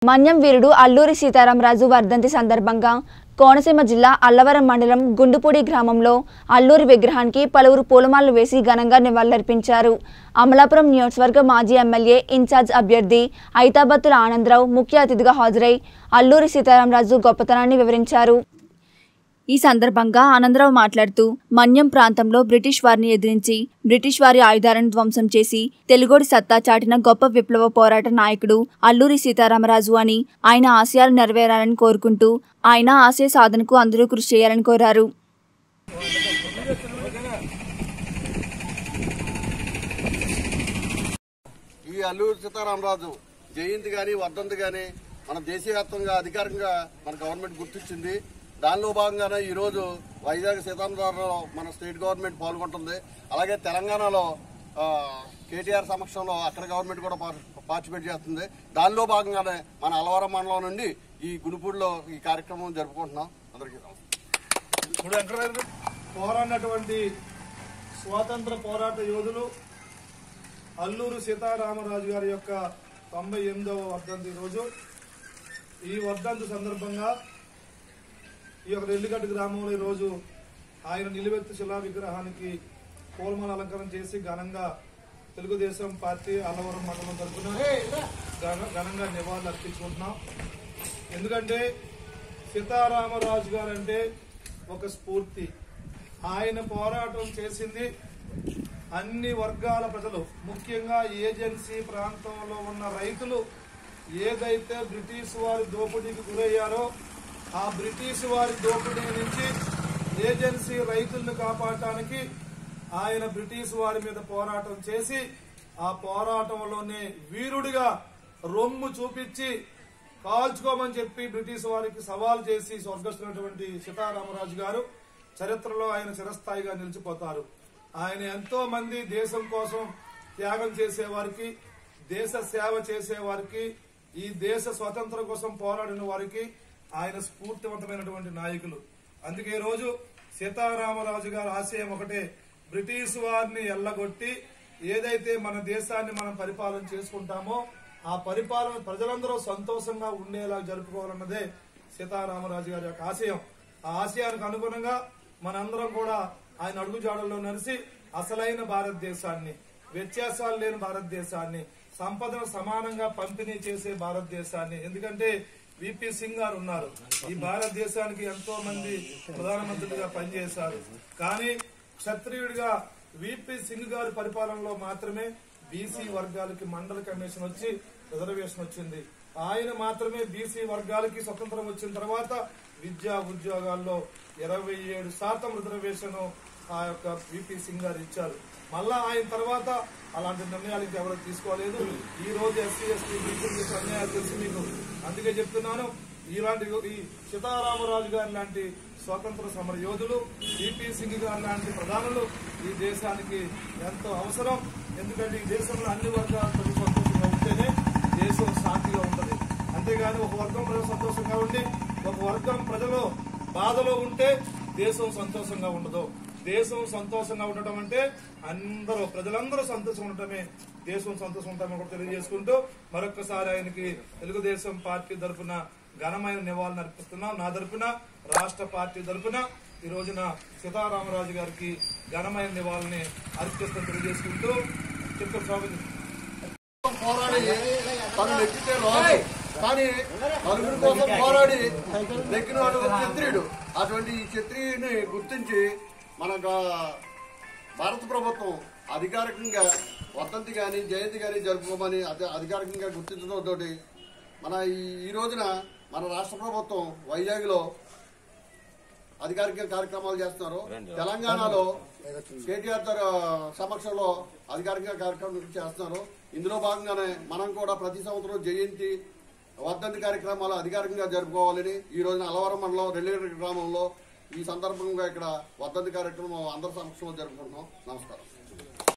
మన్యం వీరుడు అల్లూరి సీతారామరాజు వర్ధంతి సందర్భంగా కోనసీమ జిల్లా అల్లవరం మండలం గుండుపూడి గ్రామంలో అల్లూరి విగ్రహానికి పలువురు పూలమాలలు వేసి ఘనంగా నివాళులర్పించారు అమలాపురం నియోజకవర్గ మాజీ ఎమ్మెల్యే ఇన్ఛార్జ్ అభ్యర్థి ఐతాబత్తుల ఆనందరావు ముఖ్య అతిథిగా హాజరై అల్లూరి సీతారామరాజు గొప్పతనాన్ని వివరించారు ఈ సందర్భంగా ఆనందరావు మాట్లాడుతూ మన్యం ప్రాంతంలో బ్రిటిష్ వారిని ఎదిరించి బ్రిటిష్ వారి ఆయుధాలను ధ్వంసం చేసి తెలుగోడి సత్తా చాటిన గొప్ప విప్లవ పోరాట నాయకుడు అల్లూరి సీతారామరాజు అని ఆయన ఆశయాలు నెరవేరాలని కోరుకుంటూ ఆయన ఆశయ సాధనకు అందరూ కృషి చేయాలని కోరారు ఈ అల్లూరి సీతారామరాజు జయంతి గాని వర్ధంతి గాని మన దేశవ్యాప్తంగా అధికారికంగా మన గవర్నమెంట్ గుర్తించింది దానిలో భాగంగానే ఈ రోజు వైజాగ్ సీతారామరాజులో మన స్టేట్ గవర్నమెంట్ పాల్గొంటుంది అలాగే తెలంగాణలో ఆ, కేటీఆర్ సమక్షంలో అక్కడ గవర్నమెంట్ కూడా పార్- పార్టిసిపేట్ చేస్తుంది దానిలో భాగంగానే మన అలవరం మండలం నుండి ఈ గునుపూడిలో ఈ కార్యక్రమం జరుపుకుంటున్నాం అందరికీ నమస్కారం. ఇప్పుడు వెంకటరాజు పోరాడినటువంటి స్వాతంత్ర పోరాట యోధులు అల్లూరు సీతారామరాజు గారి యొక్క తొంభై ఎనిమిదవ వర్ధంతి రోజు ఈ వర్ధంతి సందర్భంగా ఈ యొక్క రెల్లిగడ్డ గ్రామంలో ఈ రోజు ఆయన నిలువెత్తు శిలా విగ్రహానికి పూలమాల అలంకరణ చేసి ఘనంగా తెలుగుదేశం పార్టీ అల్లవరం మండలం తరఫున ఘన- ఘనంగా నివాళులు అర్పించుకుంటున్నాం ఎందుకంటే సీతారామరాజు గారు అంటే ఒక స్ఫూర్తి ఆయన పోరాటం చేసింది అన్ని వర్గాల ప్రజలు ముఖ్యంగా ఏజెన్సీ ప్రాంతంలో ఉన్న రైతులు ఏదైతే బ్రిటిష్ వారి దోపిడీకి గురయ్యారో ఆ బ్రిటిష్ వారి దోపిడీ నుంచి ఏజెన్సీ రైతులను కాపాడటానికి ఆయన బ్రిటిష్ వారి మీద పోరాటం చేసి ఆ పోరాటంలోనే వీరుడిగా రొమ్ము చూపించి కాల్చుకోమని చెప్పి బ్రిటిష్ వారికి సవాల్ చేసి స్వర్గస్తున్నటువంటి సీతారామరాజు గారు చరిత్రలో ఆయన చిరస్థాయిగా నిలిచిపోతారు ఆయన ఎంతో మంది దేశం కోసం త్యాగం చేసేవారికి దేశ సేవ చేసేవారికి ఈ దేశ స్వాతంత్రం కోసం పోరాడిన వారికి ఆయన స్ఫూర్తివంతమైనటువంటి నాయకులు అందుకే ఈ రోజు సీతారామరాజు గారి ఆశయం ఒకటే బ్రిటిష్ వారిని ఎల్లగొట్టి ఏదైతే మన దేశాన్ని మనం పరిపాలన చేసుకుంటామో ఆ పరిపాలన ప్రజలందరూ సంతోషంగా ఉండేలా జరుపుకోవాలన్నదే సీతారామరాజు గారి యొక్క ఆశయం ఆ ఆశయానికి అనుగుణంగా మనందరం కూడా ఆయన అడుగుజాడల్లో నడిచి అసలైన భారతదేశాన్ని వ్యత్యాసాలు లేని భారతదేశాన్ని సంపదను సమానంగా పంపిణీ చేసే భారతదేశాన్ని ఎందుకంటే విపి సింగ్ గారు ఉన్నారు ఈ భారతదేశానికి ఎంతో మంది ప్రధానమంత్రులుగా పనిచేశారు కానీ క్షత్రియుడిగా విపి సింగ్ గారి పరిపాలనలో మాత్రమే బీసీ వర్గాలకి మండల కమిషన్ వచ్చి రిజర్వేషన్ వచ్చింది ఆయన మాత్రమే బీసీ వర్గాలకి స్వతంత్రం వచ్చిన తర్వాత విద్యా ఉద్యోగాల్లో ఇరవై ఏడు శాతం రిజర్వేషన్ ఆ యొక్క విపి సింగ్ గారు ఇచ్చారు మళ్ళా ఆయన తర్వాత అలాంటి నిర్ణయాలు ఇంకెవరు తీసుకోలేదు ఈ రోజు ఎస్సీ ఎస్టీ బీసీ అన్యాయాలు తెలుసు మీకు అందుకే చెప్తున్నాను ఇలాంటి ఈ సీతారామరాజు గారి లాంటి స్వాతంత్ర సమర యోధులు విపి సింగ్ గారు లాంటి ప్రధానులు ఈ దేశానికి ఎంతో అవసరం ఎందుకంటే ఈ దేశంలో అన్ని వర్గాల ప్రజలు సంతోషంగా ఉంటేనే దేశం శాంతిగా ఉంటుంది అంతేగాని ఒక వర్గం ప్రజలు సంతోషంగా ఉండి ఒక వర్గం ప్రజలు బాధలో ఉంటే దేశం సంతోషంగా ఉండదు దేశం సంతోషంగా ఉండటం అంటే అందరూ ప్రజలందరూ సంతోషంగా ఉండటమే దేశం సంతోషం ఉంటామని కూడా తెలియజేసుకుంటూ మరొకసారి ఆయనకి తెలుగుదేశం పార్టీ తరఫున ఘనమైన నివాళులు అర్పిస్తున్నాం నా తరఫున రాష్ట్ర పార్టీ తరఫున ఈ రోజున సీతారామరాజు గారికి ఘనమైన నివాళుల్ని అర్పిస్తూ తెలియజేసుకుంటూ చిత్తూరు స్వామి పోరాడి తను నెక్కితే రాదు కానీ నలుగురి కోసం పోరాడి నెక్కినవాడు ఒక క్షత్రియుడు అటువంటి ఈ క్షత్రియుని గుర్తించి మన గా- భారత ప్రభుత్వం అధికారికంగా వర్ధంతి గాని జయంతి గాని జరుపుకోమని అధి- అధికారికంగా గుర్తించడంతో మన ఈ- ఈ రోజున మన రాష్ట్ర ప్రభుత్వం వైజాగ్ లో అధికారిక కార్యక్రమాలు చేస్తున్నారు తెలంగాణలో కేటీఆర్ గారి సమక్షంలో అధికారిక కార్యక్రమం చేస్తున్నారు ఇందులో భాగంగానే మనం కూడా ప్రతి సంవత్సరం జయంతి వర్ధంతి కార్యక్రమాలు అధికారికంగా జరుపుకోవాలని ఈ రోజున అలవరం మండలం రెల్లిగడ్డ గ్రామంలో ఈ సందర్భంగా ఇక్కడ వర్ధంతి కార్యక్రమం అందరి సమక్షంలో జరుపుకుంటున్నాం నమస్కారం